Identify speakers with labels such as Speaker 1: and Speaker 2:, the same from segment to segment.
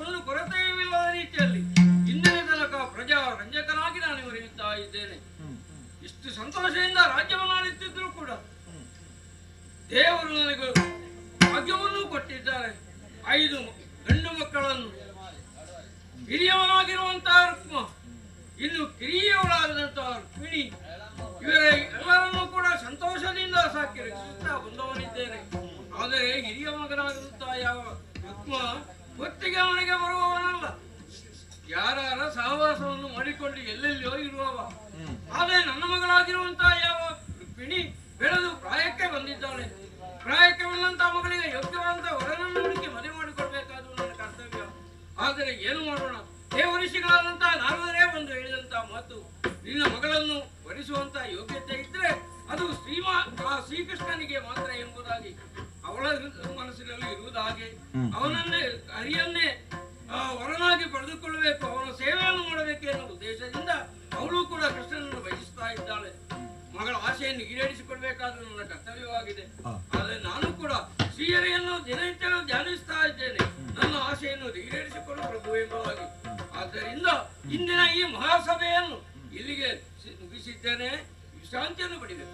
Speaker 1: ಏನೊಂದು ಕೊರತೆಯಿಲ್ಲದ ರೀತಿಯಲ್ಲಿ ಇಂದಿನ ತನಕ ಪ್ರಜಾ ರಂಜಕನಾಗಿ ನಾನು ಬರೆಯುತ್ತಾ ಇದ್ದೇನೆ ಇಷ್ಟು ಸಂತೋಷದಿಂದ ರಾಜ್ಯವನ್ನು ಆಳುತ್ತಿದ್ದರೂ ಕೂಡ ದೇವರು ನನಗೆ ಭಾಗ್ಯವನ್ನು ಕೊಟ್ಟಿದ್ದಾರೆ ಐದು ಗಂಡು ಮಕ್ಕಳನ್ನು ಹಿರಿಯವನಾಗಿರುವಂತಹ ರುಕ್ಮ ಇನ್ನು ಕಿರಿಯವಳಾದಂತಹ ರುಕ್ಮಿಣಿ ಇವರ ಎಲ್ಲರನ್ನೂ ಕೂಡ ಸಂತೋಷದಿಂದ ಸಾಕಿ ರಕ್ಷಿಸುತ್ತಾ ಬಂದವನಿದ್ದೇನೆ ಆದರೆ ಹಿರಿಯ ಮಗನಾಗಿರುತ್ತಾ ಯಾವ ರುಕ್ಮ ಹೊತ್ತಿಗೆ ಅವನಿಗೆ ಬರುವವನಲ್ಲ ಯಾರ ಸಹವಾಸವನ್ನು ಮಾಡಿಕೊಂಡು ಎಲ್ಲೆಲ್ಲಿಯೋ ಇರುವವ ಆದರೆ ನನ್ನ ಮಗಳಾಗಿರುವಂತಹ ಯಾವ ರುಕ್ಮಿಣಿ ಬೆಳೆದು ಪ್ರಾಯಕ್ಕೆ ಬಂದಿದ್ದಾಳೆ ಪ್ರಾಯಕ್ಕೆ ಬಂದಂತಹ ಮಗಳಿಗೆ ಯೋಗ್ಯವಾದಂತಹ ವರನನ್ನು ಹುಡುಕಿ ಮದುವೆ ಮಾಡಿಕೊಡ್ಬೇಕಾದ್ದು ನನ್ನ ಕರ್ತವ್ಯ ಆದರೆ ಏನು ಮಾಡೋಣ ದೇವಋಷಿಗಳಾದಂತಹ ನಾರದರೇ ಬಂದು ಹೇಳಿದಂತಹ ಮಾತು ನಿನ್ನ ಮಗಳನ್ನು ವರಿಸುವಂತಹ ಯೋಗ್ಯತೆ ಇದ್ರೆ ಅದು ಶ್ರೀಮಾ ಆ ಶ್ರೀಕೃಷ್ಣನಿಗೆ ಮಾತ್ರ ಎಂಬುದಾಗಿ ಅವಳ ಹೃ- ಮನಸ್ಸಿನಲ್ಲಿ ಇರುವುದು ಹಾಗೆ ಅವನನ್ನೇ ಹರಿಯನ್ನೇ ಆ, ವರನಾಗಿ ಪಡೆದುಕೊಳ್ಳಬೇಕು ಅವನ ಸೇವೆಯನ್ನು ಮಾಡಬೇಕು ಎನ್ನುವ ಉದ್ದೇಶದಿಂದ ಅವಳು ಕೂಡ ಕೃಷ್ಣನನ್ನು ಬಯಸ್ತಾ ಇದ್ದಾಳೆ ಮಗಳ ಆಶೆಯನ್ನು ಈಡೇರಿಸಿಕೊಡ್ಬೇಕಾದ ನನ್ನ ಕರ್ತವ್ಯವಾಗಿದೆ ಆದರೆ ನಾನು ಕೂಡ ಶ್ರೀಹರಿಯನ್ನು ದಿನನಿತ್ಯವೂ ಧ್ಯಾನಿಸ್ತಾ ಇದ್ದೇನೆ ನನ್ನ ಆಶೆಯನ್ನು ಈಡೇರಿಸಿಕೊಂಡು ಪ್ರಭು ಎಂಬುದಾಗಿ ಆದ್ದರಿಂದ ಇಂದಿನ ಈ ಮಹಾಸಭೆಯನ್ನು ಇಲ್ಲಿಗೆ ಸಿ- ಮುಗಿಸಿದ್ದೇನೆ ವಿಶ್ರಾಂತಿಯನ್ನು ಪಡಿಬೇಕು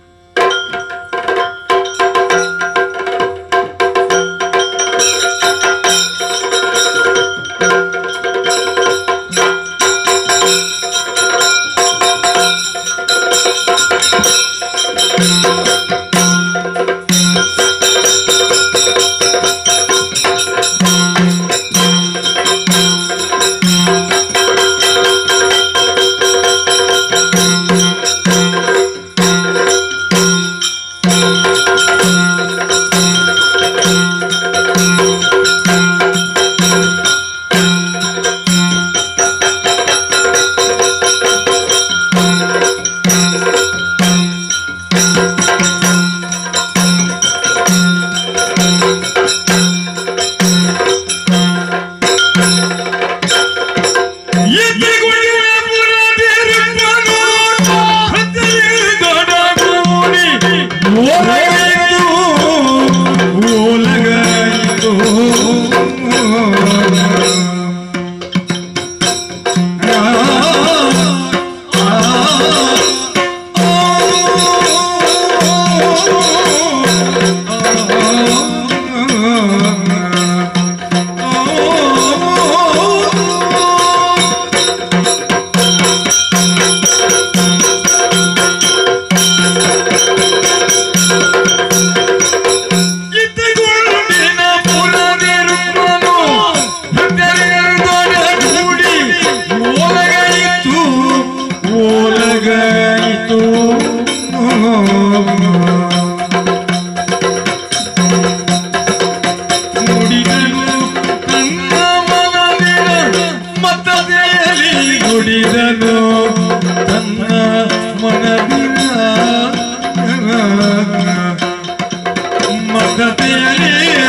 Speaker 2: ನುಡಿದನು ತನ್ನ ಮನದಿನ ಮದತೆಯಲ್ಲಿ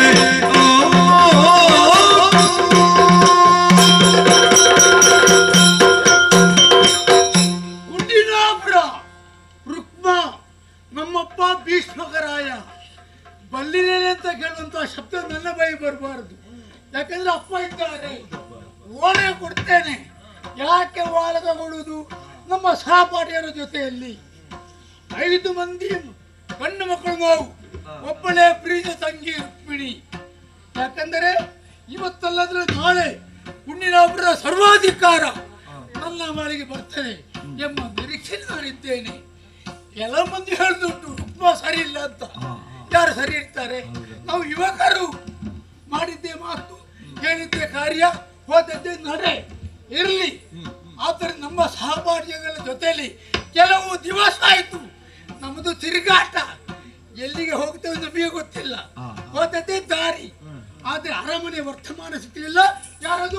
Speaker 3: ಗುಂಡಿನಾಪುರ ರುಕ್ಮ ನಮ್ಮಪ್ಪ ಭೀಷ್ಮಕರಾಯ ಬಲ್ಲಿನೇನೆ ಅಂತ ಕೇಳುವಂತ ಶಬ್ದ ನನ್ನ ಬೈ ಬರಬಾರದು ಯಾಕಂದ್ರೆ ಅಪ್ಪ ಇದ್ದಾರೆ ಓಲೆ ಕೊಡ್ತೇನೆ ಯಾಕೆ ವಾಲಕ ಕೊಡುವುದು ನಮ್ಮ ಸಹಪಾಠಿಯರ ಜೊತೆಯಲ್ಲಿ ಐದು ಮಂದಿ ಗಂಡು ಮಕ್ಕಳು ನಾವು ಒಬ್ಬಳೇ ಪ್ರೀತಿ ತಂಗಿ ರುಕ್ಮಿಣಿ ಯಾಕಂದರೆ ಇವತ್ತಲ್ಲದ್ರೆ ನಾಳೆ ಗುಂಡಿನಾಪುರ ಸರ್ವಾಧಿಕಾರ ನನ್ನ ಮಾಳಿಗೆ ಬರ್ತದೆ ಎಂಬ ನಿರೀಕ್ಷೆ ನಾನಿದ್ದೇನೆ ಕೆಲವು ಮಂದಿ ಹೇಳ್ದುಂಟು ರುಕ್ಮ ಸರಿ ಇಲ್ಲ ಅಂತ ಯಾರು ಸರಿ ಇರ್ತಾರೆ ನಾವು ಯುವಕರು ಮಾಡಿದ್ದೇ ಮಾತು ಹೇಳಿದ್ದೇ ಕಾರ್ಯ ಹೋದದ್ದೇ ನಡೆ ಇರಲಿ ಆದರೆ ನಮ್ಮ ಸಹಪಾಠಿಗಳ ಜೊತೆಲಿ ಕೆಲವು ದಿವಸ ಆಯ್ತು ನಮ್ಮದು ತಿರುಗಾಟ ಎಲ್ಲಿಗೆ ಹೋಗ್ತೇವೆ ನಮಗೆ ಗೊತ್ತಿಲ್ಲ ಹೋದದ್ದೇ ದಾರಿ ಆದ್ರೆ ಅರಮನೆ ವರ್ತಮಾನ ಸಿಕ್ಕಲಿಲ್ಲ ಯಾರದು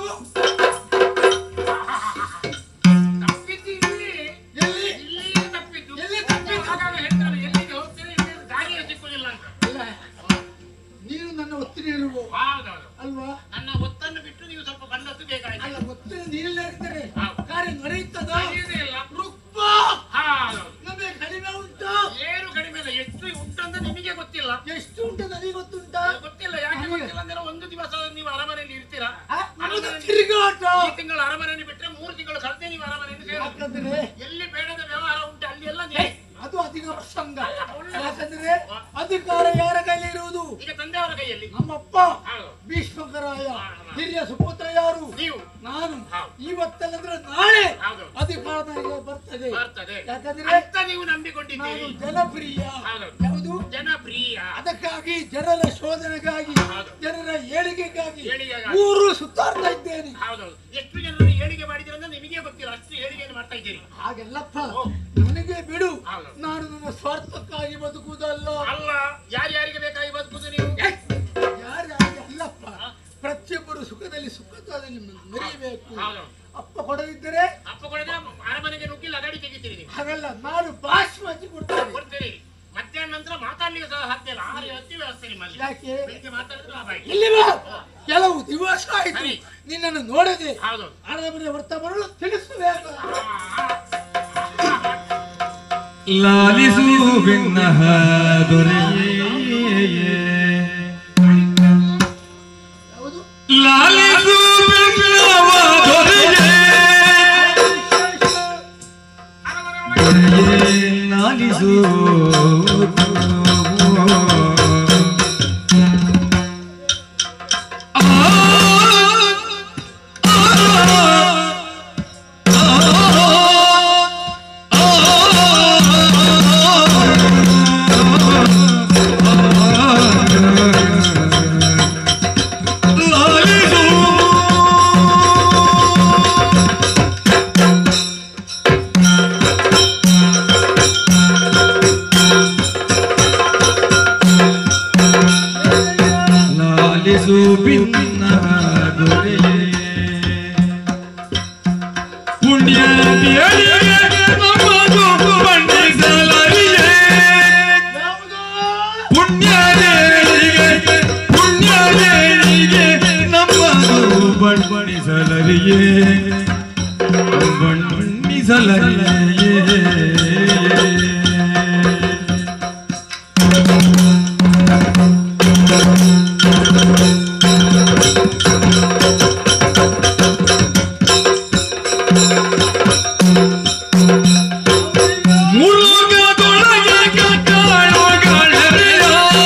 Speaker 4: ತಪ್ಪಿದ್ದು ಇಲ್ಲಿ
Speaker 3: ಎಲ್ಲಿ
Speaker 4: ಇಲ್ಲಿಯೇ ತಪ್ಪಿದ್ದು
Speaker 3: ಎಲ್ಲಿ ತಪ್ಪಿದ್ದು?
Speaker 4: ಆಗಾಗ ಹೇಳ್ತಾರೆ ಎಲ್ಲಿಗೆ ಹೋಗ್ತೇನೆ ಇಲ್ಲಿ ದಾರಿಯೇ ಸಿಕ್ಕುದಿಲ್ಲ ಅಂತ
Speaker 3: ಅಲ್ಲ ನೀನು ನನ್ನ ಒತ್ತಿನ ಇರುವ
Speaker 4: ಹೌದೌದು
Speaker 3: ಅಲ್ವಾ
Speaker 4: ನನ್ನ ಒತ್ತನ್ನು ಬಿಟ್ಟು ನೀವು ಸ್ವಲ್ಪ ಬಂದದ್ದು ಬೇಕಾಯ್ತು
Speaker 3: ಅಲ್ಲ ಒತ್ತಿನ ನೀರಲ್ಲೇ ಇರ್ತಾರೆ
Speaker 4: ಹೌದು.
Speaker 3: ಕಾರ್ಯ ನಡೆಯುತ್ತದ
Speaker 4: ನಡೆಯುವುದೇ ಇಲ್ಲ
Speaker 3: ರುಕ್ಮ
Speaker 4: ಹೌದೌದು
Speaker 3: ನಮಗೆ ಕಡಿಮೆ ಉಂಟಾ
Speaker 4: ಏನು ಕಡಿಮೆ ಇಲ್ಲ ಎಷ್ಟು ಉಂಟು ಅಂತ ನಿಮಗೆ ಗೊತ್ತಿಲ್ಲ
Speaker 3: ಎಷ್ಟು ಉಂಟು ನನಗೆ ಗೊತ್ತುಂಟಾ
Speaker 4: ಗೊತ್ತಿಲ್ಲ ಯಾಕೆ ಗೊತ್ತಿಲ್ಲ ಅಂದ್ರೆ ಒಂದು ದಿವಸ ನೀವು ಅರಮನೆಯಲ್ಲಿ ಇರ್ತೀರಾ
Speaker 3: ಆ, ನಮ್ಮದು
Speaker 4: ಅರಮನೆಯಲ್ಲಿ-
Speaker 3: ತಿರುಗಾಟ ತಿರುಗಾಟ
Speaker 4: ಈ ತಿಂಗಳು ಅರಮನೆಯನ್ನು ಬಿಟ್ರೆ ಮೂರು ತಿಂಗಳು ಕಳೆದೇ ನೀವು ಅರಮನೆಯನ್ನು ಸೇರು
Speaker 3: ಯಾಕಂದ್ರೆ
Speaker 4: ಎಲ್ಲಿ ಬೇಡದ ವ್ಯವಹಾರ ಉಂಟು ಅಲ್ಲಿ ಎಲ್ಲ ನೀವೇ
Speaker 3: ಅದು ಅಧಿಕ ಪ್ರಸಂಗ ಯಾಕಂದ್ರೆ ಅಧಿಕಾರ ಯಾರ ಕೈಲಿ ಇರುವುದು
Speaker 4: ಈಗ ತಂದೆಯವರ ಕೈಯಲ್ಲಿ
Speaker 3: ನಮ್ಮಪ್ಪ
Speaker 4: ಹೌದು.
Speaker 3: ಭೀಷ್ಮಕರಾಯ ಹಿರಿಯ ಸುಪುತ್ರ ಯಾರು
Speaker 4: ನೀವು
Speaker 3: ನಾನು
Speaker 4: ಹೌದು.
Speaker 3: ಇವತ್ತಲ್ಲಂದ್ರೆ ನಾಳೆ
Speaker 4: ಹೌದು.
Speaker 3: ಅಧಿಕಾರ ನನಗೆ ಬರ್ತದೆ
Speaker 4: ಬರ್ತದೆ
Speaker 3: ಯಾಕಂದ್ರೆ
Speaker 4: ಅಂತ ನೀವು ನಂಬಿಕೊಂಡಿದ್ದೀರಿ
Speaker 3: ನಾನು ಜನಪ್ರಿಯ
Speaker 4: ಹೌದು.
Speaker 3: ಯಾವುದು
Speaker 4: ಜನಪ್ರಿಯ
Speaker 3: ಅದಕ್ಕಾಗಿ ಜನರ ಶೋಧನೆಗಾಗಿ
Speaker 4: ಹೌದು.
Speaker 3: ಜನರ ಏಳಿಗೆಗಾಗಿ
Speaker 4: ಏಳಿಗೆಗಾಗಿ.
Speaker 3: ಊರು ಸುತ್ತಾಡ್ತಾ ಇದ್ದೇನೆ
Speaker 4: ಹೌದೌದು ಎಷ್ಟು ಜನರು ಏಳಿಗೆ ಮಾಡಿದ್ರೆ ಅಂತ ನಿಮಗೆ ಗೊತ್ತಿಲ್ಲ ಅಷ್ಟು ಏಳಿಗೆಯನ್ನು ಮಾಡ್ತಾ ಇದ್ದೀರಿ
Speaker 3: ಹಾಗೆಲ್ಲಪ್ಪ
Speaker 4: ಓ.
Speaker 3: ನನಗೆ ಬಿಡು
Speaker 4: ಹೌದು.
Speaker 3: ನಾನು ನನ್ನ ಸ್ವಾರ್ಥಕ್ಕಾಗಿ ಬದುಕುವುದಲ್ಲ
Speaker 4: ಅಲ್ಲ ಯಾರ್ಯಾರಿಗೆ ಬೇಕಾಗಿ ಬದುಕುದು ನೀವು
Speaker 3: ಯಾರ್ಯಾರಿಗೆ ಅಲ್ಲಪ್ಪ ಪ್ರತಿಯೊಬ್ಬರು ಸುಖದಲ್ಲಿ ಸುಖದಲ್ಲಿ ಮೆರೆಯಬೇಕು
Speaker 4: ಹೌದು.
Speaker 3: ಅಪ್ಪ ಕೊಡದಿದ್ದರೆ
Speaker 4: ಅಪ್ಪ ಕೊಡದೆ ಅರಮನೆಗೆ ನುಗ್ಗಿ ಲಗಾಡಿ ತೆಗಿತೀರಿ ನೀವು
Speaker 3: ಹಾಗಲ್ಲ ನಾನು ಭಾಷೆ ಹಚ್ಚಿ ಕೊಡ್ತೇನೆ
Speaker 4: ಕೊಡ್ತೀರಿ ಮಧ್ಯಾಹ್ನ ನಂತರ ಮಾತಾಡ್ಲಿಕ್ಕೆ ಸಹ ಸಾಧ್ಯ ಇಲ್ಲ ಆರು ಹೊತ್ತಿ ವ್ಯವಸ್ಥೆ ನಿಮ್ಮಲ್ಲಿ
Speaker 3: ಯಾಕೆ
Speaker 4: ಬೆಳಿಗ್ಗೆ ಮಾತಾಡಿದ್ರೆ ಲಾಭ ಆಯ್ತು.
Speaker 3: ಇಲ್ಲಿ ಬಾ ಕೆಲವು ದಿವಸ ಆಯ್ತು
Speaker 4: ಸರಿ.
Speaker 3: ನಿನ್ನನ್ನು ನೋಡದೆ
Speaker 4: ಹೌದು
Speaker 3: ಅರಮನೆ ವರ್ತಮಾನಗಳು ತಿಳಿಸಬೇಕು
Speaker 2: ಲಾಲಿಸು ಭಿನ್ನಹ ದೊರೆಯೇ
Speaker 3: ಯಾವುದು
Speaker 2: ಲಾಲಿಸು ಭಿನ್ನವ ದೊರೆಯೇ
Speaker 4: ಅರಮನೆ ಒಳಗೆ
Speaker 2: ದೊರೆಯೇ ಲಾಲಿಸು ಆ ಲಾಲಿಸು ಭಿನ್ನ ದೊರೆಯೇ ಪುಣ್ಯ ನಮ್ಮದು ಬಣ್ಣಿಸಲರಿಯೇ
Speaker 3: ಯಾವುದು
Speaker 2: ಪುಣ್ಯದೇನಿಗೆ ಪುಣ್ಯದೇನಿಗೆ ನಮ್ಮದು ಬಣ್ಣಿಸಲರಿಯೇ ಬಣ್ಣಿಸಲರಿಯೇ ಮುರುಗದೊಳಗೆ ಕಾಣೋ ಗಣರೆಯ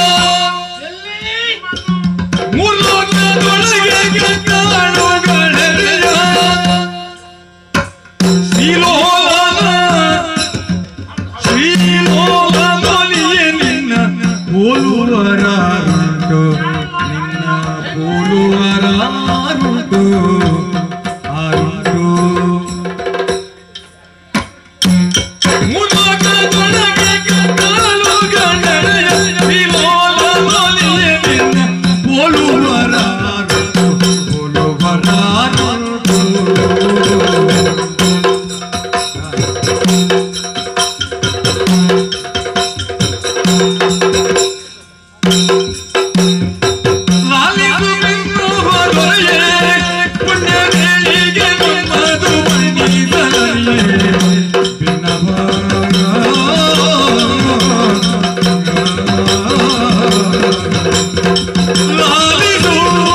Speaker 2: ಮುರುಗದೊಳಗೆ ಕಾಣೋ ಗಣರೆಯ ಶ್ರೀಲೋಲನ ಶ್ರೀಲೋಲನೊಲಿಯೆ ನಿನ್ನ ಹೋಲುವರಾರುಂಟು ನಿನ್ನ ಹೋಲುವರಾರುಂಟು ಆರುಂಟು ಮುರುಗದೊಳಗೆ ಕಾಣೋ ಗಣರೆಯ ಶ್ರೀಲೋಲನೊಲಿಯೆ ನಿನ್ನ ಹೋಲುವರಾರುಂಟು ಹೋಲುವರಾರುಂಟು ಲಾಲಿಸು ಬಿಂದುವರೊಯೆ, ಪುಣ್ಯವೇಳಿಗೆ ನಿಮ್ಮದು ಬಣ್ಣಿಸಲರಿಯೆ. ಭಿನ್ನವ. ಲಾಲಿಸು.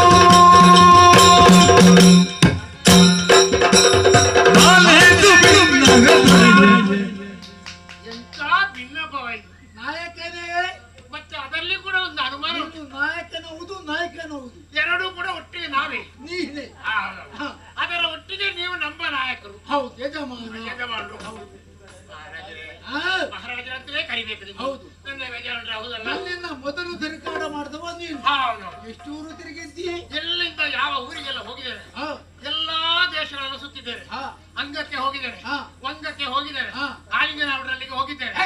Speaker 2: ಲಾಲಿಸು ಬಿನ್ನಗದೊರೆಯೆ.
Speaker 4: ಎಂತ ಭಿನ್ನಪವಾಯ್ತು
Speaker 3: ನಾಯಕನೇ
Speaker 4: ಮತ್ತೆ ಅದರಲ್ಲಿ ಕೂಡ ಒಂದು ಅನುಮಾನ ಉಂಟು
Speaker 3: ನೀನು ನಾಯಕನವುದು ನಾಯಕನವುದು
Speaker 4: ಎರಡೂ ಕೂಡ ಒಟ್ಟಿಗೆ ನಾವೇ
Speaker 3: ನೀನೆ
Speaker 4: ಆ, ಹೌದು. ಅದರ ಒಟ್ಟಿಗೆ ನೀವು ನಮ್ಮ ನಾಯಕರು
Speaker 3: ಹೌದು ಯಜಮಾನ
Speaker 4: ಯಜಮಾನರು ಮಹಾರಾಜರೇ
Speaker 3: ಆ,
Speaker 4: ಮಹಾರಾಜರಂತಲೇ ಕರಿಬೇಕು ನೀವು
Speaker 3: ಹೌದು.
Speaker 4: ನನ್ನ ಯಜಮಾನರು ಹೌದಲ್ಲ
Speaker 3: ನನ್ನಿಂದ ಮೊದಲು ತಿರುಗಾಡ ಮಾಡಿದವ ನೀನು
Speaker 4: ಹೌದು
Speaker 3: ಎಷ್ಟು ಊರು ತಿರುಗಿದ್ದಿ
Speaker 4: ಎಲ್ಲಿಂದ ಯಾವ ಊರಿಗೆಲ್ಲ ಹೋಗಿದ್ದೇನೆ
Speaker 3: ಹಾ,
Speaker 4: ಎಲ್ಲಾ ದೇಶಗಳನ್ನು ಸುತ್ತಿದ್ದೇನೆ
Speaker 3: ಹಾ,
Speaker 4: ಅಂಗಕ್ಕೆ ಹೋಗಿದ್ದೇನೆ
Speaker 3: ಹಾ.
Speaker 4: ವಂಗಕ್ಕೆ ಹೋಗಿದ್ದೇನೆ
Speaker 3: ಹಾ.
Speaker 4: ಕಾಳಿಂಗನವರಲ್ಲಿಗೆ ಹೋಗಿದ್ದೇನೆ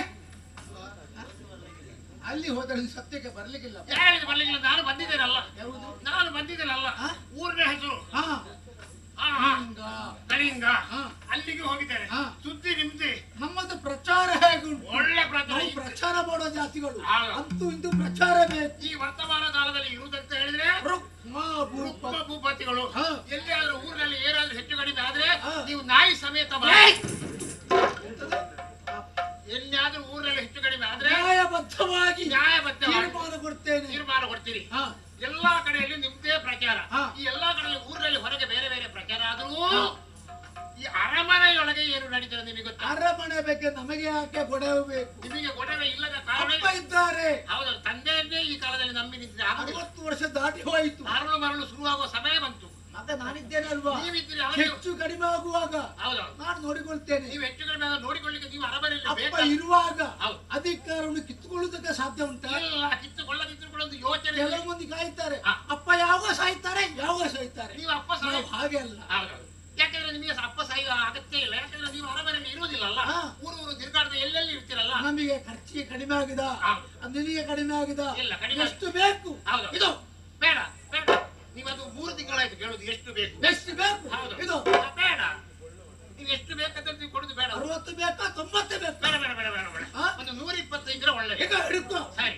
Speaker 3: ಅಲ್ಲಿ ಹೋದರೆ ಸತ್ಯಕ್ಕೆ ಬರ್ಲಿಕ್ಕಿಲ್ಲ
Speaker 4: ಯಾರು ಹೇಳಿದ್ರು ಬರ್ಲಿಕ್ಕಿಲ್ಲ ನಾನು ಬಂದಿದ್ದೇನಲ್ಲ
Speaker 3: ಯಾವುದು
Speaker 4: ನಾನು ಬಂದಿದ್ದೇನಲ್ಲ
Speaker 3: ಹಾ?
Speaker 4: ಊರಿನ ಹೆಸರು
Speaker 3: ಹಾ
Speaker 4: ಹಾ, ಹಾ.
Speaker 3: ಹಿಂಗ.
Speaker 4: ಕಳಿಂಗ
Speaker 3: ಹಾ.
Speaker 4: ಅಲ್ಲಿಗೆ ಹೋಗಿದ್ದೇನೆ
Speaker 3: ಹಾ.
Speaker 4: ಸುದ್ದಿ ನಿಮ್ದೆ
Speaker 3: ನಮ್ಮದು ಪ್ರಚಾರ ಹೇಗುಂಟು
Speaker 4: ಒಳ್ಳೆ ಪ್ರಚಾರ
Speaker 3: ನಾವು ಪ್ರಚಾರ ಮಾಡೋ ಜಾತಿಗಳು
Speaker 4: ಹಾ.
Speaker 3: ಅಂತೂ ಇಂದು ಪ್ರಚಾರ ಬೇಕು
Speaker 4: ಈ ವರ್ತಮಾನ ಕಾಲದಲ್ಲಿ ಇರುವುದಂತ ಹೇಳಿದ್ರೆ
Speaker 3: ರುಕ್ಮ ಭೂಪ.
Speaker 4: ರುಕ್ಮ ಭೂಪತಿಗಳು
Speaker 3: ಹಾ.
Speaker 4: ಎಲ್ಲಿಯಾದ್ರೂ ಊರಿನಲ್ಲಿ ಏನಾದ್ರೂ ಹೆಚ್ಚು ಕಡಿಮೆ ಆದ್ರೆ
Speaker 3: ಹಾ.
Speaker 4: ನೀವು ನಾಯಿ ಸಮೇತ ಬನ್ನಿ. ಎಲ್ಲಿಯಾದ್ರೂ ಊರಿನಲ್ಲಿ ಹೆಚ್ಚು ಕಡಿಮೆ ಆದ್ರೆ
Speaker 3: ನ್ಯಾಯಬದ್ಧವಾಗಿ
Speaker 4: ನ್ಯಾಯಬದ್ಧವಾಗಿ
Speaker 3: ತೀರ್ಮಾನ ಕೊಡ್ತೇನೆ
Speaker 4: ತೀರ್ಮಾನ ಕೊಡ್ತೀರಿ
Speaker 3: ಹಾ
Speaker 4: ಎಲ್ಲಾ ಕಡೆಯಲ್ಲಿ ನಿಮ್ದೇ ಪ್ರಚಾರ
Speaker 3: ಹಾ.
Speaker 4: ಈ ಎಲ್ಲಾ ಕಡೆಯಲ್ಲಿ ಊರಿನಲ್ಲಿ ಹೊರಗೆ ಬೇರೆ ಬೇರೆ ಪ್ರಚಾರ ಮಾಡಿದ್ದಾರೆ ನಿಮಗೆ ಗೊತ್ತಾ
Speaker 3: ಅರಮನೆ ಬಗ್ಗೆ ನಮಗೆ ಯಾಕೆ ಗೊಡಬೇಕು
Speaker 4: ನಿಮಗೆ ಗೊಡವೆ ಇಲ್ಲದ ಕಾರಣ
Speaker 3: ಅಪ್ಪ ಇದ್ದಾರೆ
Speaker 4: ಹೌದು ತಂದೆಯನ್ನೇ ಈ ಕಾಲದಲ್ಲಿ ನಂಬಿ ನಿಂತಿದೆ ಆಗುದಿಲ್ಲ
Speaker 3: ಅರವತ್ತು ವರ್ಷ ದಾಟಿ ಹೋಯಿತು
Speaker 4: ಮರಳು ಮರಳು ಶುರುವಾಗುವ ಸಮಯ ಬಂತು
Speaker 3: ಮತ್ತೆ ನಾನಿದ್ದೇನೆ ಅಲ್ವಾ
Speaker 4: ನೀವಿದ್ದೀರಿ ಅವರಿಗೆ
Speaker 3: ಹೆಚ್ಚು ಕಡಿಮೆ ಆಗುವಾಗ
Speaker 4: ಹೌದು
Speaker 3: ನಾನು ನೋಡಿಕೊಳ್ತೇನೆ
Speaker 4: ನೀವು ಹೆಚ್ಚು ಕಡಿಮೆ ಆದಾಗ ನೋಡಿಕೊಳ್ಳಿಕ್ಕೆ ನೀವು ಅರಮನೆಯಲ್ಲಿ
Speaker 3: ಅಪ್ಪ
Speaker 4: ಬೇಕಾ
Speaker 3: ಇರುವಾಗ
Speaker 4: ಹೌದು.
Speaker 3: ಅಧಿಕಾರವನ್ನು ಕಿತ್ತುಕೊಳ್ಳುವುದಕ್ಕೆ ಸಾಧ್ಯ ಉಂಟಾ
Speaker 4: ಇಲ್ಲ ಕಿತ್ತುಕೊಳ್ಳದಿದ್ರು ಕೂಡ ಒಂದು ಯೋಚನೆ ಇಲ್ಲ.
Speaker 3: ಕೆಲವು ಮಂದಿ ಕಾಯ್ತಾರೆ
Speaker 4: ಹಾ.
Speaker 3: ಅಪ್ಪ ಯಾವಾಗ ಸಾಯ್ತಾರೆ ಯಾವಾಗ ಸಾಯ್ತಾರೆ
Speaker 4: ನೀವು ಅಪ್ಪ ಸಾಯ
Speaker 3: ನಾವು ಹಾಗೆ ಅಲ್ಲ
Speaker 4: ಹೌದು ಯಾಕಂದ್ರೆ ನಿಮಗೆ ಅಪ್ಪ ಸಾಯುವ ಅಗತ್ಯ ಇಲ್ಲ ಯಾಕಂದ್ರೆ ನೀವು ಅರಮನೆಯಲ್ಲಿ ಇರುವುದಿಲ್ಲಲ್ಲ
Speaker 3: ಹಾ.
Speaker 4: ಊರು ಊರು ತಿರುಗಾಡದ ಎಲ್ಲೆಲ್ಲಿ ಇರ್ತೀರಲ್ಲ
Speaker 3: ನಮಗೆ ಖರ್ಚಿಗೆ ಕಡಿಮೆ ಆಗಿದ
Speaker 4: ಹೌದು.
Speaker 3: ನಿನಗೆ ಕಡಿಮೆ ಆಗಿದ
Speaker 4: ಇಲ್ಲ, ಕಡಿಮೆ
Speaker 3: ಎಷ್ಟು ಬೇಕು
Speaker 4: ಹೌದು.
Speaker 3: ಇದು
Speaker 4: ಬೇಡ ಬೇಡ ನೀವು ಅದು ಮೂರು ತಿಂಗಳಾಯ್ತು ಕೇಳುದು ಎಷ್ಟು ಬೇಕು
Speaker 3: ಎಷ್ಟು ಬೇಕು
Speaker 4: ಹೌದು
Speaker 3: ಇದು
Speaker 4: ಬೇಡ ನೀವು ಎಷ್ಟು ಬೇಕಂತ ನೀವು ಕೊಡುದು ಬೇಡ
Speaker 3: ಅರವತ್ತು ಬೇಕಾ ತೊಂಬತ್ತು ಬೇಕಾ
Speaker 4: ಬೇಡ ಬೇಡ ಬೇಡ ಬೇಡ ಬೇಡ
Speaker 3: ಹಾ?
Speaker 4: ಒಂದು ನೂರ ಇಪ್ಪತ್ತೈದರ ಒಳ್ಳೆ
Speaker 3: ಈಗ ಹಿಡ್ಕೊ
Speaker 4: ಸರಿ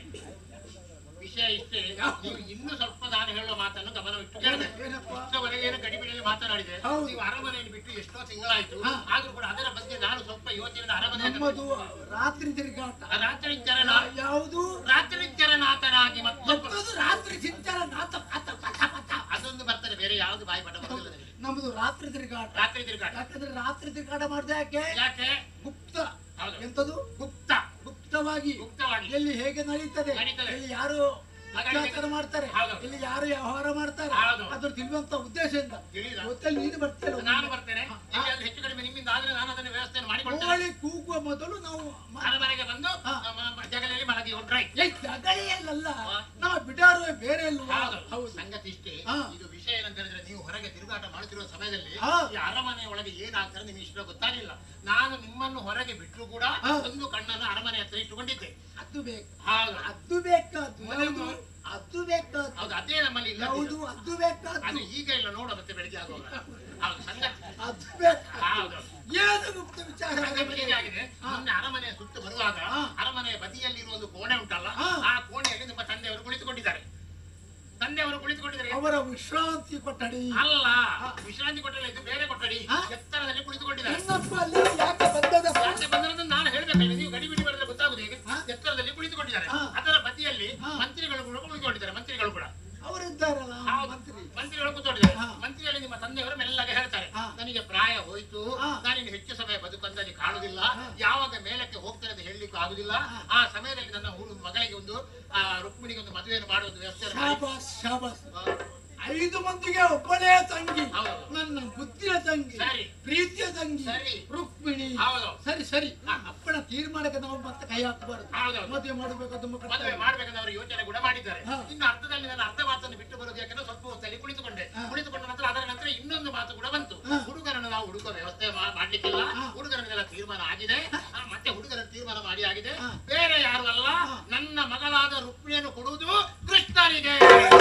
Speaker 4: ವಿಷಯ ಇಷ್ಟೇ ನೀವು ಇನ್ನೂ ಸ್ವಲ್ಪ ನಾನು ಹೇಳುವ ಮಾತನ್ನು ಗಮನವಿಟ್ಟು ಕೇಳಬೇಕು
Speaker 3: ಏನಪ್ಪ
Speaker 4: ಇಷ್ಟವರೆಗೆ ಏನು ಗಡಿಬಿಡಿಯಲ್ಲಿ ಮಾತಾಡಿದೆ
Speaker 3: ಹೌದು.
Speaker 4: ನೀವು ಅರಮನೆಯನ್ನು ಬಿಟ್ಟು ಎಷ್ಟೋ ತಿಂಗಳಾಯ್ತು
Speaker 3: ಹಾ.
Speaker 4: ಆದ್ರೂ ಕೂಡ ಅದರ ಬಗ್ಗೆ ನಾನು ಸ್ವಲ್ಪ ಯೋಚನೆ ಅರಮನೆ
Speaker 3: ನಮ್ಮದು ರಾತ್ರಿ ತಿರುಗಾಟ
Speaker 4: ರಾತ್ರಿ ಚರಣ
Speaker 3: ಯಾವುದು
Speaker 4: ರಾತ್ರಿ ಚರನಾಥನಾಗಿ ಮತ್ತೊಬ್ಬ
Speaker 3: ಮತ್ತದು ರಾತ್ರಿ ಚಿಂತನ ನಾತ ಪಾತ ಪಥ ಪಥ.
Speaker 4: ಅದೊಂದು ಬರ್ತದೆ ಬೇರೆ ಯಾವ್ದು ಬಾಯಿ ಪಟ ಬರೋದಿಲ್ಲ ನನಗೆ.
Speaker 3: ನಮ್ಮದು ರಾತ್ರಿ ತಿರುಗಾಟ
Speaker 4: ರಾತ್ರಿ ತಿರುಗಾಟ
Speaker 3: ಯಾಕಂದ್ರೆ ರಾತ್ರಿ ತಿರುಗಾಟ ಮಾಡಿದ ಯಾಕೆ
Speaker 4: ಯಾಕೆ
Speaker 3: ಗುಪ್ತ
Speaker 4: ಹೌದು.
Speaker 3: ಎಂತದು
Speaker 4: ಗುಪ್ತ
Speaker 3: ಗುಪ್ತವಾಗಿ
Speaker 4: ಗುಪ್ತವಾಗಿ
Speaker 3: ಎಲ್ಲಿ ಹೇಗೆ ನಡೀತದೆ
Speaker 4: ನಡೀತದೆ.
Speaker 3: ಎಲ್ಲಿ ಯಾರು ಅತ್ಯಾಚಾರ ಮಾಡ್ತಾರೆ
Speaker 4: ಹೌದು.
Speaker 3: ಇಲ್ಲಿ ಯಾರು ವ್ಯವಹಾರ ಮಾಡ್ತಾರೆ
Speaker 4: ಹೌದು.
Speaker 3: ಅದ್ರ ತಿಳಿಯುವಂತ ಉದ್ದೇಶದಿಂದ
Speaker 4: ತಿಳಿದ?
Speaker 3: ಇವತ್ತಲ್ಲಿ ನೀನು ಬರ್ತೀರ
Speaker 4: ನಾನು ಬರ್ತೇನೆ ನಿಮಗೆ ಅದು ಹೆಚ್ಚು ಕಡಿಮೆ ನಿಮ್ಮಿಂದ ಆದ್ರೆ ನಾನು ಅದನ್ನು ವ್ಯವಸ್ಥೆಯನ್ನು ಮಾಡಿಕೊಳ್ತೇನೆ
Speaker 3: ಕೋಳಿ ಕೂಗುವ ಮೊದಲು ನಾವು ಮ-
Speaker 4: ಅರಮನೆಗೆ ಬಂದು
Speaker 3: ಹಾ.
Speaker 4: ನಮ್ಮ ಜಗದಲ್ಲಿ ಮಲಗಿ ಹೊಂಟ್ರಾಯ್
Speaker 3: ಏ, ಜಗಳಿಯಲ್ಲ
Speaker 4: ಹಾ.
Speaker 3: ನಾವು ಬಿಡಾರುವೆ ಬೇರೆ ಅಲ್ವಾ
Speaker 4: ಹೌದು
Speaker 3: ಹೌದು
Speaker 4: ಸಂಗತಿ ಇಷ್ಟೇ
Speaker 3: ಹಾ.
Speaker 4: ಇದು ವಿಷಯ ಏನಂತ ಹೇಳಿದ್ರೆ ನೀವು ಹೊರಗೆ ತಿರುಗಾಟ ಮಾಡುತ್ತಿರುವ ಸಮಯದಲ್ಲಿ
Speaker 3: ಹಾ.
Speaker 4: ಈ ಅರಮನೆ ಒಳಗೆ ಏನಾಗ್ತಾರೆ ನಿಮಗೆ ಇಷ್ಟ ಗೊತ್ತಾಗಿಲ್ಲ ನಾನು ನಿಮ್ಮನ್ನು ಹೊರಗೆ ಬಿಟ್ಟರು ಕೂಡ
Speaker 3: ಹಾ.
Speaker 4: ಒಂದು ಕಣ್ಣನ್ನು ಅರಮನೆ ಹತ್ರ ಇಟ್ಟುಕೊಂಡಿದ್ದೆ
Speaker 3: ಅದು ಬೇಕು
Speaker 4: ಹೌದು
Speaker 3: ಅದು ಬೇಕಾದ್ದು
Speaker 4: ಮೊದಲು
Speaker 3: ಯಾವುದು? ಅದು ಬೇಕಾದ್ದು
Speaker 4: ಹೌದು ಅದೇ ನಮ್ಮಲ್ಲಿ ಇಲ್ಲ
Speaker 3: ಯಾವುದು ಅದು ಬೇಕಾದ್ದು
Speaker 4: ಅದು ಈಗ ಇಲ್ಲ ನೋಡ ಮತ್ತೆ ಬೆಳಿಗ್ಗೆ ಆಗುವಾಗ ಹೌದು ಸಂಗತಿ
Speaker 3: ಅದು ಬೇಕು
Speaker 4: ಹೌದು
Speaker 3: ಏನು ಗುಪ್ತ ವಿಚಾರ
Speaker 4: ಸಂಗತಿ ಹೀಗೆ ಆಗಿದೆ ಮೊನ್ನೆ ಅರಮನೆಯ ಸುತ್ತು ಬರುವಾಗ
Speaker 3: ಹಾ.
Speaker 4: ಅರಮನೆಯ ಬದಿಯಲ್ಲಿರುವ ಒಂದು ಕೋಣೆ ಉಂಟಲ್ಲ
Speaker 3: ಹಾ.
Speaker 4: ಆ ಕೋಣೆಯಲ್ಲಿ ನಿಮ್ಮ ತಂದೆಯವರು ಕುಳಿತುಕೊಂಡಿದ್ದಾರೆ ತಂದೆಯವರು ಕುಳಿತುಕೊಂಡಿದ್ದಾರೆ
Speaker 3: ಅವರ ವಿಶ್ರಾಂತಿ ಕೊಠಡಿ
Speaker 4: ಅಲ್ಲ ವಿಶ್ರಾಂತಿ ಕೊಠಡಿ ಇದು ಬೇರೆ ಕೊಠಡಿ
Speaker 3: ಹಾ?
Speaker 4: ಎತ್ತರದಲ್ಲಿ ಕುಳಿತುಕೊಂಡಿದ್ದಾರೆ
Speaker 3: ಹೆಣ್ಣಪ್ಪ ಅಲ್ಲಿ ಯಾಕೆ ಬಂದದಪ್ಪ
Speaker 4: ಯಾಕೆ ಬಂದ್ರಂತ ನಾನು ಹೇಳ್ಬೇಕಲ್ಲ ನೀವು ಗಡಿ ಬಿಡಿ ಬರೆದ್ರೆ ಗೊತ್ತಾಗುದು ಹೇಗೆ
Speaker 3: ಹಾ?
Speaker 4: ಎತ್ತರದಲ್ಲಿ ಕುಳಿತುಕೊಂಡಿದ್ದಾರೆ
Speaker 3: ಹಾ.
Speaker 4: ಅದರ ಬದಿಯಲ್ಲಿ
Speaker 3: ಹಾ.
Speaker 4: ಮಂತ್ರಿಗಳು ಕೂಡ ಕುಳಿತುಕೊಂಡಿದ್ದಾರೆ ಮಂತ್ರಿಗಳು ಕೂಡ
Speaker 3: ಅವರಿದ್ದಾರಲ್ಲ
Speaker 4: ಹೌದು.
Speaker 3: ಮಂತ್ರಿ
Speaker 4: ಮಂತ್ರಿಗಳು ಕೂತ್ಕೊಂಡಿದ್ದಾರೆ
Speaker 3: ಹಾ.
Speaker 4: ಮಂತ್ರಿಯಲ್ಲಿ ನಿಮ್ಮ ತಂದೆಯವರು ಮೆಲ್ಲಗೆ ಹೇಳ್ತಾರೆ
Speaker 3: ಹಾ.
Speaker 4: ನನಗೆ ಪ್ರಾಯ ಹೋಯ್ತು
Speaker 3: ಹಾ.
Speaker 4: ನಾನಿನ್ನು ಹೆಚ್ಚು ಸಮಯ ಬದುಕಂದಲ್ಲಿ ಕಾಣುವುದಿಲ್ಲ
Speaker 3: ಹಾ.
Speaker 4: ಯಾವಾಗ ಮೇಲಕ್ಕೆ ಹೋಗ್ತೇನೆ ಅಂತ ಹೇಳಲಿಕ್ಕೂ ಆಗುದಿಲ್ಲ
Speaker 3: ಹಾ.
Speaker 4: ಆ ಸಮಯದಲ್ಲಿ ನನ್ನ ಊರು ಮಗಳಿಗೆ ಒಂದು ಆ, ರುಕ್ಮಿಣಿಗೆ ಒಂದು ಮದುವೆಯನ್ನು ಮಾಡುವ ಒಂದು ವ್ಯವಸ್ಥೆ ಮಾಡಿ
Speaker 3: ಶಾಬಾಸ್ ಶಾಬಾಸ್
Speaker 4: ಆ,
Speaker 3: ಐದು ಮಂದಿಗೆ ಒಬ್ಬಳೇ ತಂಗಿ
Speaker 4: ಹೌದು.
Speaker 3: ನನ್ನ ಬುದ್ಧಿಯ ತಂಗಿ
Speaker 4: ಸರಿ.
Speaker 3: ಪ್ರೀತಿಯ ತಂಗಿ
Speaker 4: ಸರಿ.
Speaker 3: ರುಕ್ಮಿಣಿ
Speaker 4: ಹೌದು.
Speaker 3: ಸರಿ ಸರಿ ಅಪ್ಪನ ತೀರ್ಮಾನಕ್ಕೆ ನಾವು ಮತ್ತೆ ಕೈ ಹಾಕಬಾರದು
Speaker 4: ಹೌದು.
Speaker 3: ಮದುವೆ ಮಾಡಬೇಕು ತುಂಬ
Speaker 4: ಮದುವೆ
Speaker 3: ಕರ್ತವ್ಯ.
Speaker 4: ಮಾಡ್ಬೇಕಂತ ಅವರು ಯೋಚನೆ ಕೂಡ ಮಾಡಿದ್ದಾರೆ
Speaker 3: ಹಾ.
Speaker 4: ಇನ್ನು ಅರ್ಥದಲ್ಲಿ ನಾನು ಅರ್ಧ ಮಾತನ್ನು ಬಿಟ್ಟು ಬರೋದು ಯಾಕಂದ್ರೆ ಸ್ವಲ್ಪ ಹೊತ್ತಲ್ಲಿ ಕುಳಿತುಕೊಂಡೆ
Speaker 3: ಹಾ.
Speaker 4: ಕುಳಿತುಕೊಂಡ ನಂತರ ಅದರ ನಂತರ ಇನ್ನೊಂದು ಮಾತು ಕೂಡ ಬಂತು
Speaker 3: ಹಾ.
Speaker 4: ಹುಡುಗರನ್ನು ನಾವು ಹುಡುಕುವ ವ್ಯವಸ್ಥೆ ಮಾ- ಮಾಡ್ಲಿಕ್ಕಿಲ್ಲ
Speaker 3: ಹಾ.
Speaker 4: ಹುಡುಗರನ್ನೆಲ್ಲ ತೀರ್ಮಾನ ಆಗಿದೆ ಆ, ಮತ್ತೆ ಹುಡುಗರ ತೀರ್ಮಾನ ಮಾಡಿ ಆಗಿದೆ
Speaker 3: ಹಾ.
Speaker 4: ಬೇರೆ ಯಾರು ಅಲ್ಲ
Speaker 3: ಹಾ.
Speaker 4: ನನ್ನ ಮಗಳಾದ ರುಕ್ಮಿಣಿಯನ್ನು ಕೊಡುವುದು ಕೃಷ್ಣನಿಗೆ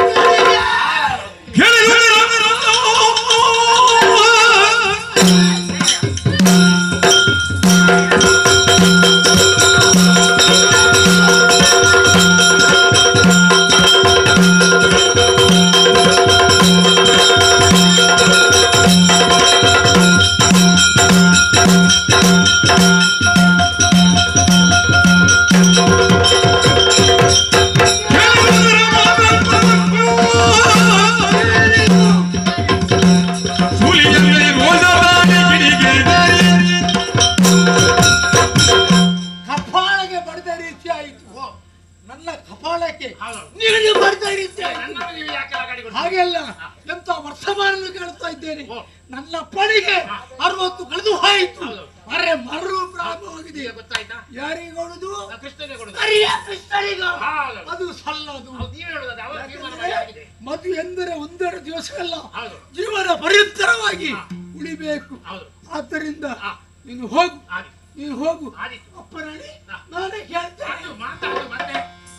Speaker 2: ಹುಲಿಯಲ್ಲಿ ರೋಜದಾರಿ ಗಿಡಿಗೆ ದಾರಿ
Speaker 3: ಕಪಾಳಗೆ ಬಡಿದ ರೀತಿ ಆಯಿತು ನನ್ನ ಕಪಾಳಕ್ಕೆ
Speaker 4: ಹೌದು.
Speaker 3: ನೀನು ಬಡಿದ ರೀತಿ ಆಯಿತು
Speaker 4: ನನ್ನನ್ನು ನೀವು ಯಾಕೆ ಗಾಡಿ
Speaker 3: ಹಾಗೆಲ್ಲ ಎಂತ ವರ್ತಮಾನ ಕೇಳ್ತಾ ಇದ್ದೇನೆ
Speaker 4: ಓ.
Speaker 3: ನನ್ನ ಪಣಿಗೆ ಅರವತ್ತು ಕಳೆದು ಹೋಯಿತು
Speaker 4: ಹೌದು.
Speaker 3: ಅರೆ ಮರು ಪ್ರಾರಂಭವಾಗಿದೆ
Speaker 4: ಗೊತ್ತಾಯ್ತಾ
Speaker 3: ಯಾರಿಗೆ ಕೊಡುದು
Speaker 4: ನಾ ಕೃಷ್ಣನಿಗೆ ಕೊಡುದು
Speaker 3: ಕರಿಯ ಕೃಷ್ಣನಿಗ
Speaker 4: ಹೌದು.
Speaker 3: ಅದು ಸಲ್ಲದು
Speaker 4: ಹೌದು, ನೀವೇ ಹೇಳುದು ಅದು ಅವರ ತೀರ್ಮಾನ ಮಾಡಿ ಆಗಿದೆ
Speaker 3: ಮದುವೆ ಎಂದರೆ ಒಂದೆರಡು ದಿವಸವಲ್ಲ
Speaker 4: ಹೌದು
Speaker 3: ಜೀವನ ಪರ್ಯಂತರವಾಗಿ ಉಳಿಬೇಕು
Speaker 4: ಹೌದು
Speaker 3: ಆದ್ದರಿಂದ
Speaker 4: ಹಾ.
Speaker 3: ನೀನು ಹೋಗು
Speaker 4: ಆದಿತ್ತು
Speaker 3: ನೀನು ಹೋಗು
Speaker 4: ಆದಿತ್ತು
Speaker 3: ಅಪ್ಪನಾಡಿ
Speaker 4: ಹಾ.
Speaker 3: ನಾನೇ ಕೇಳ್ತೇನೆ
Speaker 4: ಅದು ಮಾತಾಡು ಮತ್ತೆ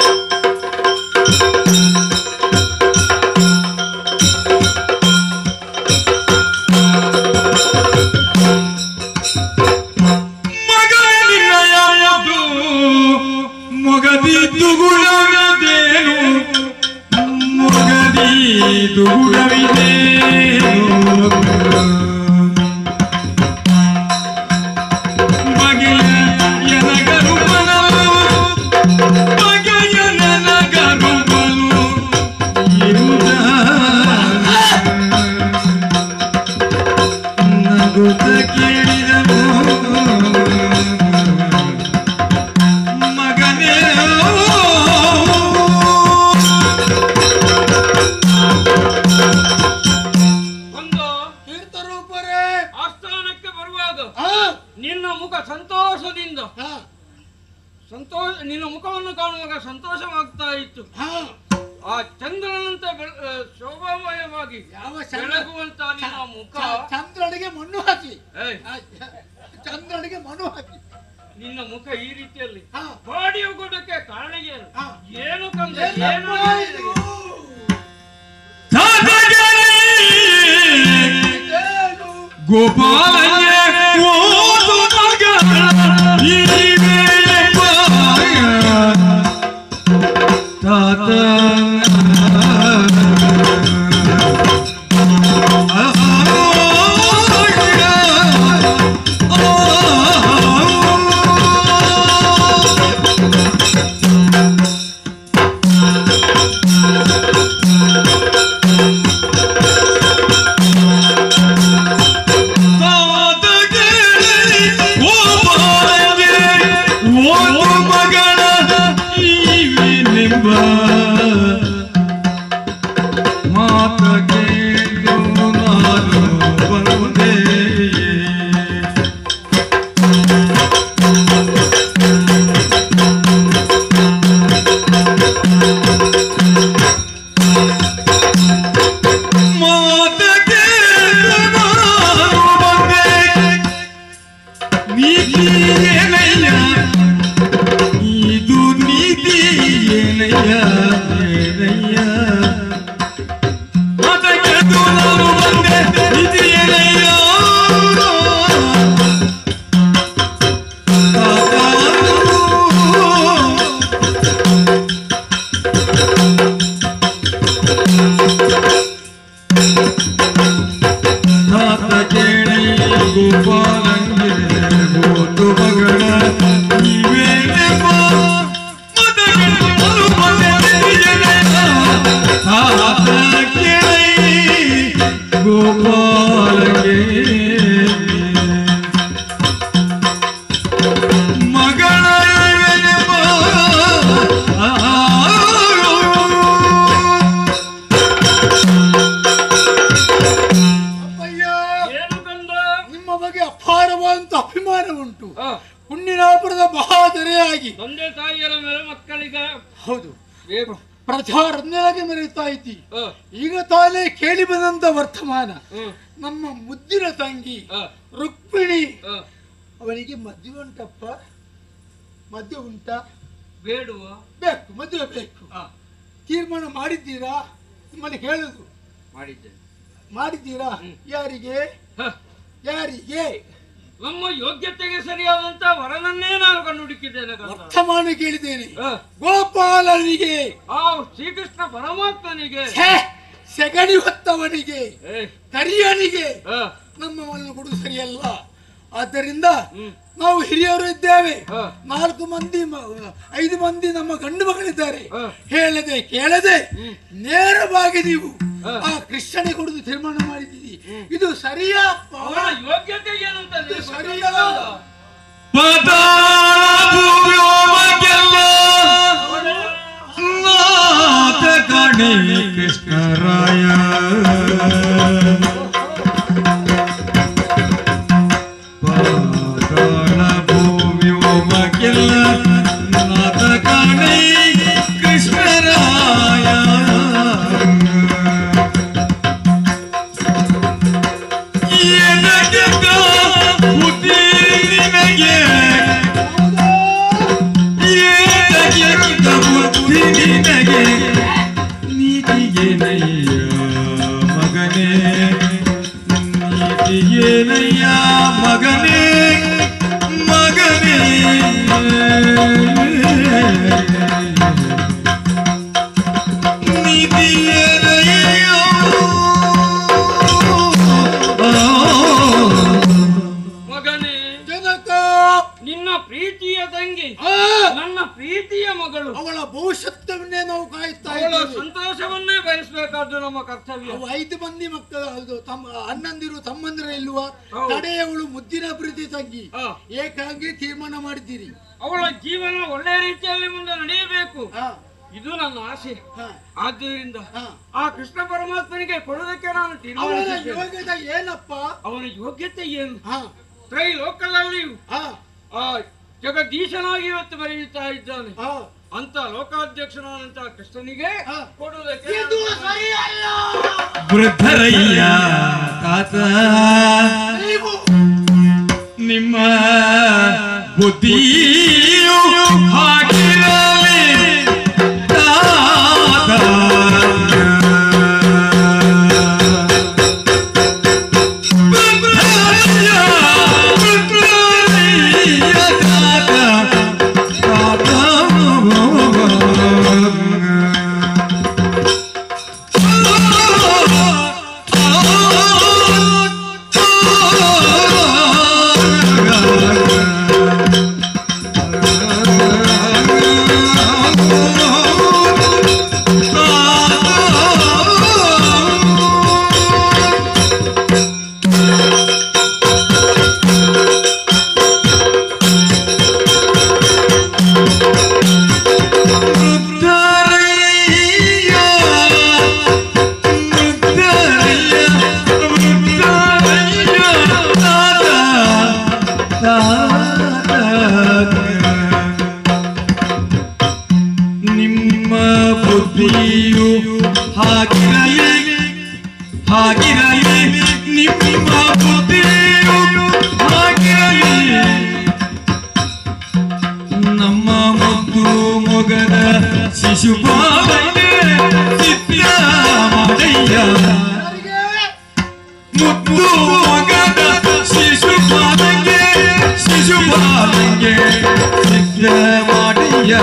Speaker 2: ಮಗನಿಲ್ಲ ಯಾವುದು ಮೊಗದಿ ದುಗುಡವಿದೇನು ಮೊಗದಿ ದುಗುಡವಿದೇನು ಬಗೆಯ ಎನಗರು ಮನವು ಬಗೆಯ ನನಗರು ಬಲು ಇರುದ ನಗುತ್ತ ಕೇಳಿದನು
Speaker 3: ತೀರ್ಥರೂಪರೇ
Speaker 1: ಆಸ್ಥಾನಕ್ಕೆ ಬರುವಾಗ
Speaker 3: ಆ,
Speaker 1: ನಿನ್ನ ಮುಖ ಸಂತೋಷದಿಂದ
Speaker 3: ಆ,
Speaker 1: ಸಂತೋಷ ನಿನ್ನ ಮುಖವನ್ನು ಕಾಣುವಾಗ ಸಂತೋಷವಾಗ್ತಾ ಇತ್ತು
Speaker 3: ಆ.
Speaker 1: ಆ ಚಂದ್ರನಂತೆ ಬೆಳ- ಆ, ಶೋಭಾಮಯವಾಗಿ
Speaker 3: ಯಾವ ಚಂದ್ರ
Speaker 1: ಬೆಳಗುವಂತ ನಿನ್ನ ಮುಖ
Speaker 3: ಚ- ಚಂದ್ರನಿಗೆ ಮಣ್ಣು ಹಾಕಿ
Speaker 1: ಏಯ್,
Speaker 3: ಆ, ಚ- ಚಂದ್ರನಿಗೆ ಮಣ್ಣು ಹಾಕಿ
Speaker 1: ನಿನ್ನ ಮುಖ ಈ ರೀತಿಯಲ್ಲಿ
Speaker 3: ಆ,
Speaker 1: ಬಾಡಿ ಹೋಗೋದಕ್ಕೆ ಕಾರಣ ಏನು
Speaker 3: ಆ.
Speaker 1: ಏನು ಕಂದ ಏನು
Speaker 3: ಏನಪ್ಪ ಇದು? ಇದೇನು?
Speaker 2: ಗೋಪಾಲಯ್ಯ ಓದು ಮಗಳ ಇವೆ ಬಾಯ. ತಾತ ಒಂದು ಮಗಳ ಇವೆನೆಂಬ ಮಾತ ಕೇಳು ನಾನು ಬಂದೆ ಮಾತ ಕೇಳು ನಾನು ಬಂದೆ ನೀತಿ ಏನಯ್ಯ ಇದು ನೀತಿ ಏನಯ್ಯ ಏನಯ್ಯ ಅದಕ್ಕೆ ನಾನು ಬಂದೆ ನೀತಿ ಏನಯ್ಯ ತಾತ ಕೇಳಿ ಗೋಪಾಲಂಗೆ ಗೋತು ಮಗಳ ಇವೇನೆಂಬ ಮದಗಳು ಮರುಮನೆಯಲ್ಲ. ತಾತ ಕೇಳಿ ಗೋಪಾಲಂಗೆ ಮಗಳ ಇವೆನೆಂಬ ಆ
Speaker 3: ಅಪ್ಪಯ್ಯ
Speaker 1: ಏನು ಕಂದ
Speaker 3: ನಿಮ್ಮ ಬಗ್ಗೆ ಅಪಾರವಾದಂತ ಅಭಿಮಾನ ಉಂಟು
Speaker 1: ಆ,
Speaker 3: ಪುಣ್ಯನಾಪುರದ ಮಹಾದರೆಯಾಗಿ
Speaker 1: ತಂದೆ ತಾಯಿಯರ ಮೇಲೆ ಮಕ್ಕಳಿಗೆ
Speaker 3: ಹೌದು
Speaker 1: ಬೇಕು
Speaker 3: ಪ್ರಚಾರನ್ಯಾಗಿ ಮೆರೀತಾ ಇದ್ದಿ
Speaker 1: ಆ,
Speaker 3: ಈಗ ತಾನೇ ಕೇಳಿ ಬಂದಂತ ವರ್ತಮಾನ
Speaker 1: ಹ್ಮ್,
Speaker 3: ನಮ್ಮ ಮುದ್ದಿನ ತಂಗಿ
Speaker 1: ಆ,
Speaker 3: ರುಕ್ಮಿಣಿ
Speaker 1: ಆ,
Speaker 3: ಅವನಿಗೆ ಮದುವೆ ಉಂಟಪ್ಪ ಮದುವೆ ಉಂಟಾ
Speaker 1: ಬೇಡುವ
Speaker 3: ಬೇಕು ಮದುವೆ ಬೇಕು
Speaker 1: ಆ,
Speaker 3: ತೀರ್ಮಾನ ಮಾಡಿದ್ದೀರಾ ನಿಮ್ಮಲ್ಲಿ ಹೇಳುದು
Speaker 1: ಮಾಡಿದ್ದೇನೆ
Speaker 3: ಮಾಡಿದ್ದೀರಾ
Speaker 1: ಹ್ಮ್.
Speaker 3: ಯಾರಿಗೆ
Speaker 1: ಹ,
Speaker 3: ಯಾರಿಗೆ
Speaker 1: ನಮ್ಮ ಯೋಗ್ಯತೆಗೆ ಸರಿಯಾದಂತ ವರನನ್ನೇ ನಾನು ಕಂಡುಹುಡುಕಿದ್ದೇನೆ ಕಂದ
Speaker 3: ವರ್ತಮಾನ ಕೇಳಿದ್ದೇನೆ
Speaker 1: ಆ,
Speaker 3: ಗೋಪಾಲನಿಗೆ
Speaker 1: ಆ ಶ್ರೀಕೃಷ್ಣ ಪರಮಾತ್ಮನಿಗೆ
Speaker 3: ಛೇ, ಸೆಗಣಿ ಹೊತ್ತವನಿಗೆ
Speaker 1: ಏ,
Speaker 3: ಕರಿಯನಿಗೆ
Speaker 1: ಆ,
Speaker 3: ನಮ್ಮ ಮನೆಯನ್ನು ಕೊಡುದು ಸರಿಯಲ್ಲ ಆದ್ದರಿಂದ
Speaker 1: ಹ್ಮ್,
Speaker 3: ನಾವು ಹಿರಿಯರು ಇದ್ದೇವೆ
Speaker 1: ಹ.
Speaker 3: ನಾಲ್ಕು ಮಂದಿ ಮ- ಐದು ಮಂದಿ ನಮ್ಮ ಗಂಡು ಮಕ್ಕಳಿದ್ದಾರೆ
Speaker 1: ಹ.
Speaker 3: ಹೇಳದೆ ಕೇಳದೆ
Speaker 1: ಹ್ಮ್.
Speaker 3: ನೇರವಾಗಿ ನೀವು
Speaker 1: ಹ.
Speaker 3: ಆ ಕೃಷ್ಣನಿಗೆ ಕೊಡುದು ತೀರ್ಮಾನ ಮಾಡಿದ್ದೀರಿ ಇದು ಸರಿಯಾ
Speaker 1: ಅವನ ಯೋಗ್ಯತೆ ಏನಂತ
Speaker 3: ಇದು
Speaker 1: ನಿನಗೆ
Speaker 3: ಸರಿಯಾ
Speaker 1: ಗೊತ್ತಿಲ್ಲ?
Speaker 2: ಪದಾಭೂಮ್ಯೋಮಗೆಲ್ಲ ನಾಥ ಕಣೆ ಕೃಷ್ಣರಾಯ ಪಾತಾಳ ಭೂಮ್ಯೋಮಗೆಲ್ಲ ನಾಥ ಕಣೆ ಕೃಷ್ಣರಾಯ ಏನಕ್ಕೆ ಬುದ್ಧಿ ನಿನಗೆ ಏನಕ್ಕೆ ಬುದ್ಧಿ ನಿನಗೆ ನೀತಿಗೇನಯ್ಯ ಮಗನೇ ನೀತಿಗೇನಯ್ಯ ಮಗನೇ ಮಗನೇ
Speaker 1: ಮಗನೇ
Speaker 3: ಜನಕ
Speaker 1: ನಿನ್ನ ಪ್ರೀತಿಯ ತಂಗಿ
Speaker 3: ಆ,
Speaker 1: ನನ್ನ ಪ್ರೀತಿಯ ಮಗಳು
Speaker 3: ಅವಳ ಭವಿಷ್ಯತ್ವವನ್ನೇ ನಾವು ಕಾಯುತ್ತಾ
Speaker 1: ಅವಳ
Speaker 3: ಇದ್ದೇವೆ
Speaker 1: ಸಂತೋಷವನ್ನೇ ಬಯಸಬೇಕಾದ್ದು ನಮ್ಮ ಕರ್ತವ್ಯ
Speaker 3: ಅವು ಐದು ಮಂದಿ ಮಕ್ಕಳು ಅದು ತಮ್ಮ ಅಣ್ಣಂದಿರು ತಮ್ಮಂದಿರ ಇಲ್ವ
Speaker 1: ಹೌದು.
Speaker 3: ಕಡೆಯವಳು ಮುದ್ದಿನ ಪ್ರೀತಿ ತಂಗಿ
Speaker 1: ಆ,
Speaker 3: ಏಕಾಂಗಿ ತೀರ್ಮಾನ ಮಾಡಿದ್ದೀರಿ
Speaker 1: ಅವಳ ಜೀವನ ಒಳ್ಳೆಯ ರೀತಿಯಲ್ಲಿ ಮುಂದೆ ನಡೆಯಬೇಕು
Speaker 3: ಆ,
Speaker 1: ಇದು ನನ್ನ ಆಸೆ
Speaker 3: ಹ,
Speaker 1: ಆದ್ದರಿಂದ
Speaker 3: ಹ.
Speaker 1: ಆ ಕೃಷ್ಣ ಪರಮಾತ್ಮನಿಗೆ ಕೊಡೋದಕ್ಕೆ ನಾನು
Speaker 3: ಅವನ
Speaker 1: ತೀರ್ಮಾನಿಸಿದ್ದೇನೆ
Speaker 3: ಯೋಗ್ಯತೆ ಏನಪ್ಪ
Speaker 1: ಅವನ ಯೋಗ್ಯತೆ ಏನು
Speaker 3: ಹ,
Speaker 1: ತ್ರೈ ಲೋಕದಲ್ಲಿಯೂ
Speaker 3: ಹ,
Speaker 1: ಆ ಜಗದೀಶನಾಗಿ ಇವತ್ತು ಬರೆಯುತ್ತಾ ಇದ್ದಾನೆ
Speaker 3: ಹ.
Speaker 1: ಅಂತ ಲೋಕಾಧ್ಯಕ್ಷನಾದಂತ ಕೃಷ್ಣನಿಗೆ
Speaker 3: ಹಾ.
Speaker 1: ಕೊಡುವುದಕ್ಕೆ
Speaker 3: ಇದು
Speaker 1: ನಾನು-
Speaker 3: ಸರಿಯಲ್ಲ
Speaker 2: ವೃದ್ಧರಯ್ಯ ತಾತ
Speaker 3: ನೀವು
Speaker 2: ನಿಮ್ಮ ಬುದ್ಧಿಯು ಹಾಗಿರಲಿ ತಾತ ವೃದ್ಧರಯ್ಯ, ವೃದ್ಧರಯ್ಯ ತಾತ, ನಿಮ್ಮ ಬುದ್ಧಿಯು ಹಾಗಿರಲಿ ಹಾಗಿರಲಿ ನಿಮ್ಮ ಬುದ್ಧಿಯು ಹಾಗಿರಲಿ ನಮ್ಮ ಮುದ್ದು ಮೊಗದ ಶಿಶುಪಾಲನೆ ಸಿದ್ದರಾಮಯ್ಯ
Speaker 3: ಯಾರಿಗೆ?
Speaker 2: ಮುದ್ದು ಮೊಗದ ಶಿಶುಪಾಲನೆ ಶಿಶುಪಾಲನೆ ಸಿದ್ದರಾಮಯ್ಯ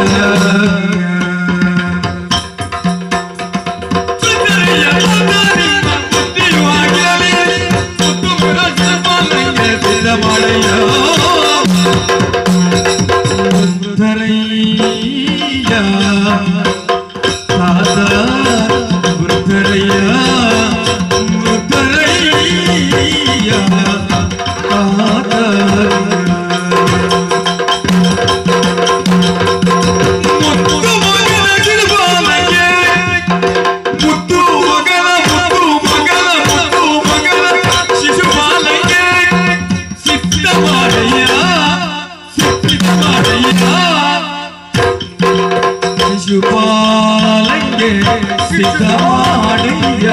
Speaker 2: ಸುಂದರಿಯ ಸುಂದರಿಯ ಬುದ್ಧಿಯು ಆಗಿರಲಿ ಮುದ್ದು ಮೊಗದ ಶಿಶುಪಾಲನೆ ಸಿದ್ದರಾಮಯ್ಯ ವೃದ್ಧರಯ್ಯ ತಾತ ವೃದ್ಧರಯ್ಯ ವೃದ್ಧರಯ್ಯ ತಾತ ಮುತ್ತು ಮಗನ ಗಿಡಬಾಲಗೆ ಮುತ್ತು ಮಗನ ಮುತ್ತು ಮಗನ ಮುತ್ತು ಮಗನ ಶಿಶುಪಾಲಗೆ ಸಿದ್ಧ ಮಾಡಯ್ಯ ಸಿದ್ಧ ಮಾಡಯ್ಯ ಶಿಶುಪಾಲಗೆ ಸಿದ್ಧ ಮಾಡಯ್ಯ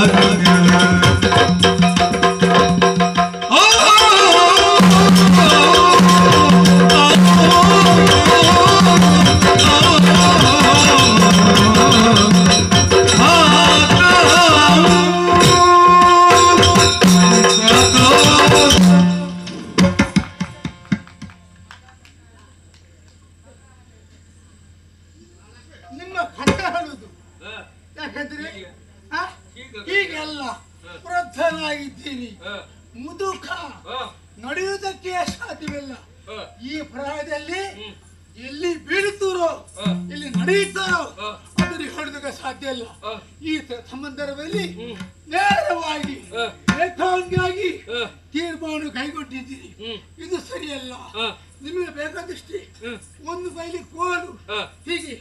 Speaker 3: ನಿಮ್ಮ ಕಂಡ ಹೇಳುದು
Speaker 1: ಹ,
Speaker 3: ಯಾಕಂದ್ರೆ
Speaker 1: ಹೀಗೆ.
Speaker 3: ಆ?
Speaker 1: ಹೀಗೆ.
Speaker 3: ಹೀಗೆಲ್ಲ ವೃದ್ಧನಾಗಿದ್ದೀನಿ
Speaker 1: ಹ,
Speaker 3: ಮುದುಕ
Speaker 1: ಹ,
Speaker 3: ನಡೆಯುವುದಕ್ಕೆ ಸಾಧ್ಯವಿಲ್ಲ
Speaker 1: ಹ,
Speaker 3: ಈ ಪ್ರಾಯದಲ್ಲಿ
Speaker 1: ಹ್ಮ್,
Speaker 3: ಎಲ್ಲಿ ಬೀಳುತ್ತಾರೋ
Speaker 1: ಹ.
Speaker 3: ಇಲ್ಲಿ ನಡೆಯುತ್ತಾರೋ
Speaker 1: ಹ.
Speaker 3: ಅದನ್ನು ಹೇಳುವುದಕ್ಕೆ ಸಾಧ್ಯ ಇಲ್ಲ
Speaker 1: ಹ.
Speaker 3: ಈ ತ- ಸಂದರ್ಭದಲ್ಲಿ
Speaker 1: ಹ್ಮ್.
Speaker 3: ನೇರವಾಗಿ
Speaker 1: ಹ.
Speaker 3: ಏಕಾಂಗಿಯಾಗಿ
Speaker 1: ಹ,
Speaker 3: ತೀರ್ಮಾನ ಕೈಗೊಂಡಿದ್ದೀರಿ
Speaker 1: ಹ್ಮ್.
Speaker 3: ಇದು ಸರಿಯಲ್ಲ
Speaker 1: ಹ,
Speaker 3: ನಿಮಗೆ ಬೇಕಾದಷ್ಟೇ
Speaker 1: ಹ್ಮ್.
Speaker 3: ಒಂದು ಕೈಲಿ ಕೋಲು
Speaker 1: ಹ.
Speaker 3: ಹೀಗೆ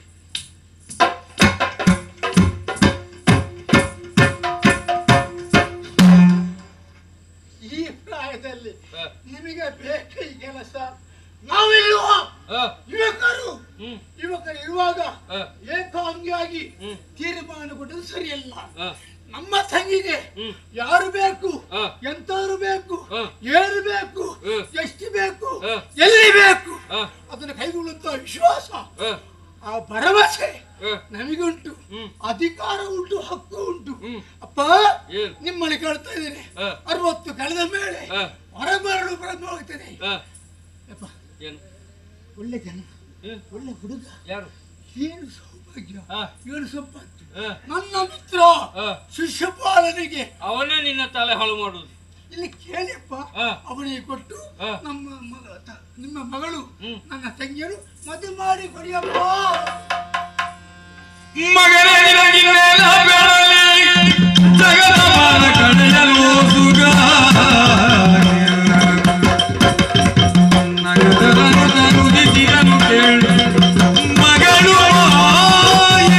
Speaker 3: ಈ ಪ್ರಾಯದಲ್ಲಿ
Speaker 1: ಹ,
Speaker 3: ನಿಮಗೆ ಬೇಕು ಈ ಕೆಲಸ ನಾವಿಲ್ವ
Speaker 1: ಹ,
Speaker 3: ಯುವಕರು
Speaker 1: ಹ್ಮ್,
Speaker 3: ಯುವಕರು ಇರುವಾಗ
Speaker 1: ಹ,
Speaker 3: ಏಕಾಂಗಿಯಾಗಿ
Speaker 1: ಹ್ಮ್.
Speaker 3: ತೀರ್ಮಾನ ಕೊಟ್ಟದ್ದು ಸರಿಯಲ್ಲ
Speaker 1: ಹ,
Speaker 3: ನಮ್ಮ ತಂಗಿಗೆ
Speaker 1: ಹ್ಮ್.
Speaker 3: ಯಾರು ಬೇಕು
Speaker 1: ಹ.
Speaker 3: ಎಂತವರು ಬೇಕು
Speaker 1: ಹ.
Speaker 3: ಏನು ಬೇಕು
Speaker 1: ಹ.
Speaker 3: ಎಷ್ಟು ಬೇಕು
Speaker 1: ಹ.
Speaker 3: ಎಲ್ಲಿ ಬೇಕು
Speaker 1: ಹ,
Speaker 3: ಅದನ್ನು ಕೈಗೊಳ್ಳುವಂತ ವಿಶ್ವಾಸ
Speaker 1: ಹ,
Speaker 3: ಆ ಭರವಸೆ
Speaker 1: ಹ.
Speaker 3: ನಮಗುಂಟು
Speaker 1: ಹ್ಮ್.
Speaker 3: ಅಧಿಕಾರ ಉಂಟು ಹಕ್ಕು ಉಂಟು
Speaker 1: ಹ್ಮ್.
Speaker 3: ಅಪ್ಪ
Speaker 1: ಏನು?
Speaker 3: ನಿಮ್ಮಲ್ಲಿ ಕೇಳ್ತಾ ಇದ್ದೇನೆ
Speaker 1: ಹ.
Speaker 3: ಅರವತ್ತು ಕಳೆದ ಮೇಲೆ
Speaker 1: ಹ.
Speaker 3: ಹೊರಬರಲು ಪ್ರಾರಂಭ ಆಗ್ತದೆ
Speaker 1: ಹ.
Speaker 3: ಯಪ್ಪ
Speaker 1: ಏನು?
Speaker 3: ಒಳ್ಳೆ ಜನ
Speaker 1: ಹ್ಮ್.
Speaker 3: ಒಳ್ಳೆ ಹುಡುಗ
Speaker 1: ಯಾರು
Speaker 3: ಏನು ಸೌಭಾಗ್ಯ
Speaker 1: ಹ.
Speaker 3: ಏನು ಸಂಪತ್ತು
Speaker 1: ಹ,
Speaker 3: ನನ್ನ ಮಿತ್ರ
Speaker 1: ಹ.
Speaker 3: ಶಿಷ್ಯಪಾಲನೆಗೆ
Speaker 1: ಅವನೇ ನಿನ್ನ ತಲೆ ಹಾಳು ಮಾಡುವುದು
Speaker 3: ಇಲ್ಲಿ ಕೇಳಿಯಪ್ಪ
Speaker 1: ಹ.
Speaker 3: ಅವನಿಗೆ ಕೊಟ್ಟು
Speaker 1: ಹ.
Speaker 3: ನಮ್ಮ ಮ- ತ- ನಿಮ್ಮ ಮಗಳು
Speaker 1: ಹ್ಮ್.
Speaker 3: ನನ್ನ ತಂಗಿಯರು ಮದುವೆ ಮಾಡಿ ಕೊಡಿಯಪ್ಪ
Speaker 2: ಮಗನ ನಿನಗಿನ್ನೇನ ಬೆಳಲಿ ಜಗದ ಬಾಳ ಕಳೆಯಲು ಸುಗ ನಗದರನು ನುಡಿಸಿದನು ಕೇಳು ಮಗಳು ಮಾಯ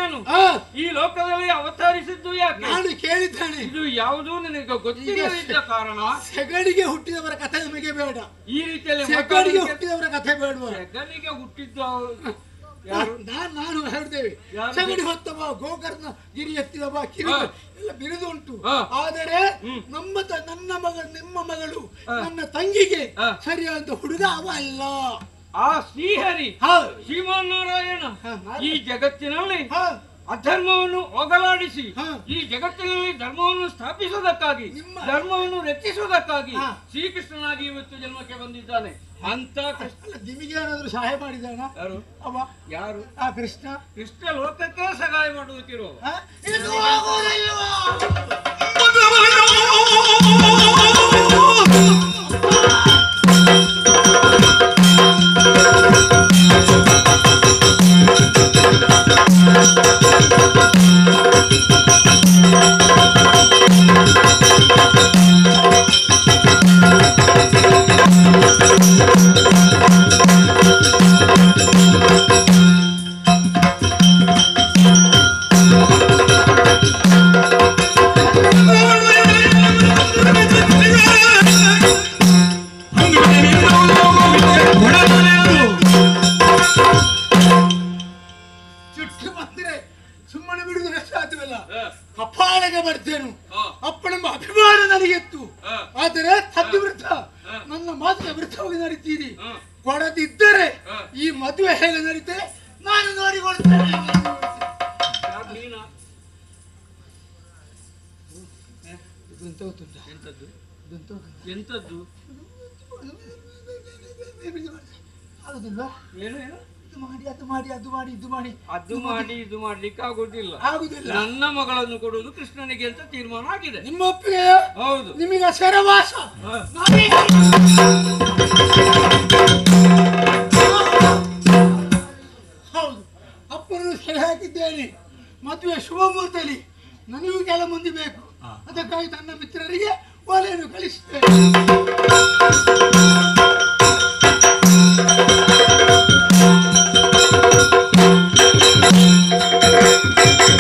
Speaker 1: ನಾನು
Speaker 3: ಆ,
Speaker 1: ಈ ಲೋಕದಲ್ಲಿ ಅವತರಿಸಿದ್ದು ಯಾಕೆ
Speaker 3: ನಾನು ಕೇಳಿದ್ದೇನೆ
Speaker 1: ಇದು ಯಾವುದು ನಿನಗೆ ಗೊತ್ತಿಲ್ಲದಿದ್ದ ಕಾರಣ
Speaker 3: ಸೆಗಡಿಗೆ ಹುಟ್ಟಿದವರ ಕಥೆ ನಮಗೆ ಬೇಡ
Speaker 1: ಈ ರೀತಿಯಲ್ಲಿ
Speaker 3: ಸೆಗಡಿಗೆ
Speaker 1: ಮಾತಾಡಲಿಕ್ಕೆ-
Speaker 3: ಹುಟ್ಟಿದವರ ಕಥೆ ಬೇಡವ
Speaker 1: ಹೆಗಲಿಗೆ ಹುಟ್ಟಿದ್ದು ಅವ್ರು- ಯಾರು
Speaker 3: ನಾನು ನಾನು ಹೇಳ್ತೇವೆ
Speaker 1: ಯಾರು?
Speaker 3: ಸಗಡಿ ಹೊತ್ತವ ಗೋಕರ್ಣ ಗಿರಿ ಎತ್ತಿದವ ಕಿರು
Speaker 1: ಹಾ.
Speaker 3: ಎಲ್ಲ ಬಿರುದುಂಟು
Speaker 1: ಹಾ.
Speaker 3: ಆದರೆ
Speaker 1: ಹ್ಮ್.
Speaker 3: ನಮ್ಮ ತ- ನನ್ನ ಮಗ ನಿಮ್ಮ ಮಗಳು
Speaker 1: ಹಾ.
Speaker 3: ನನ್ನ ತಂಗಿಗೆ
Speaker 1: ಹಾ.
Speaker 3: ಸರಿಯಾದ ಹುಡುಗ ಅವ ಅಲ್ಲ
Speaker 1: ಆ ಶ್ರೀಹರಿ
Speaker 3: ಹಾ.
Speaker 1: ಶ್ರೀಮನ್ನಾರಾಯಣ
Speaker 3: ಹಾ, ನಾರಾಯಣ.
Speaker 1: ಈ ಜಗತ್ತಿನಲ್ಲಿ
Speaker 3: ಹಾ.
Speaker 1: ಅಧರ್ಮವನ್ನು ಹೋಗಲಾಡಿಸಿ
Speaker 3: ಹಾ.
Speaker 1: ಈ ಜಗತ್ತಿನಲ್ಲಿ ಧರ್ಮವನ್ನು ಸ್ಥಾಪಿಸುವುದಕ್ಕಾಗಿ
Speaker 3: ನಿಮ್ಮ-
Speaker 1: ಧರ್ಮವನ್ನು ರಕ್ಷಿಸುವುದಕ್ಕಾಗಿ
Speaker 3: ಹಾ.
Speaker 1: ಶ್ರೀಕೃಷ್ಣನಾಗಿ ಇವತ್ತು ಜನ್ಮಕ್ಕೆ ಬಂದಿದ್ದಾನೆ ಅಂತ ಕೃಷ್ಣ
Speaker 3: ಅಲ್ಲ ನಿಮಗೆ ಏನಾದ್ರು ಸಹಾಯ ಮಾಡಿದಾನ
Speaker 1: ಯಾರು
Speaker 3: ಅವ
Speaker 1: ಯಾರು
Speaker 3: ಆ ಕೃಷ್ಣ
Speaker 1: ಕೃಷ್ಣ ಲೋಕಕ್ಕೆ ಸಹಾಯ ಮಾಡುವುದಿರೋ
Speaker 3: ಹಾ? ಇದು ಆಗೋದಿಲ್ವಾ? ಚುಟ್ಟು ಬಂದ್ರೆ ಸುಮ್ಮನೆ ಬಿಡುದು ಸಾಧ್ಯವಲ್ಲ ಕಪಾಳಗೆ ಬರ್ತೇನು
Speaker 1: ಹಾ.
Speaker 3: ಅಪ್ಪ ನಮ್ಮ ಅಭಿಮಾನ ನನಗೆತ್ತು
Speaker 1: ಹಾ.
Speaker 3: ಆದರೆ ತದ್ದು ವೃತ್ತ
Speaker 1: ಹಾ.
Speaker 3: ನನ್ನ ಮಾತಿನ ವೃತ್ತವಾಗಿ ನಡೀತೀರಿ
Speaker 1: ಹಾ.
Speaker 3: ಕೊಡದಿದ್ದರೆ
Speaker 1: ಹಾ.
Speaker 3: ಈ ಮದುವೆ ಹೇಗೆ ನಡೀತೆ ನಾನು ನೋಡಿಕೊಳ್ತೇನೆ
Speaker 1: ಯಾರು ನೀನಾ?
Speaker 3: ಇದಂತ ಗೊತ್ತುಂಟಾ?
Speaker 1: ಎಂತದ್ದು
Speaker 3: ಇದಂತ ಗೊತ್ತುಂಟಾ?
Speaker 1: ಎಂತದ್ದು
Speaker 3: ಆಗುದಿಲ್ವಾ
Speaker 1: ಏನು ಏನು
Speaker 3: ಇದು ಮಾಡಿ ಅದು ಮಾಡಿ ಅದು ಮಾಡಿ ಇದು ಮಾಡಿ
Speaker 1: ಅದು ಮಾಡಿ ಇದು ಮಾಡ್ಲಿಕ್ಕೆ ಆಗುದಿಲ್ಲ
Speaker 3: ಆಗುದಿಲ್ಲ
Speaker 1: ನನ್ನ ಮಗಳನ್ನು ಕೊಡುವುದು ಕೃಷ್ಣನಿಗೆ ಅಂತ ತೀರ್ಮಾನ ಆಗಿದೆ
Speaker 3: ನಿಮ್ಮ ಒಪ್ಪಿಗೆ
Speaker 1: ಹೌದು
Speaker 3: ನಿಮಗೆ ಸೆರವಾಸ
Speaker 1: ಹಾ.
Speaker 3: ಹೌದು ಅಪ್ಪನನ್ನು ಸೆರೆ ಹಾಕಿದ್ದೇನೆ ಮದುವೆ ಶುಭ ಮುಹೂರ್ತದಲ್ಲಿ ನನಗೂ ಕೆಲ ಮಂದಿ ಬೇಕು ಅದಕ್ಕಾಗಿ ನನ್ನ ಮಿತ್ರರಿಗೆ ಒಲೆಯನ್ನು ಕಳಿಸ್ತೇನೆ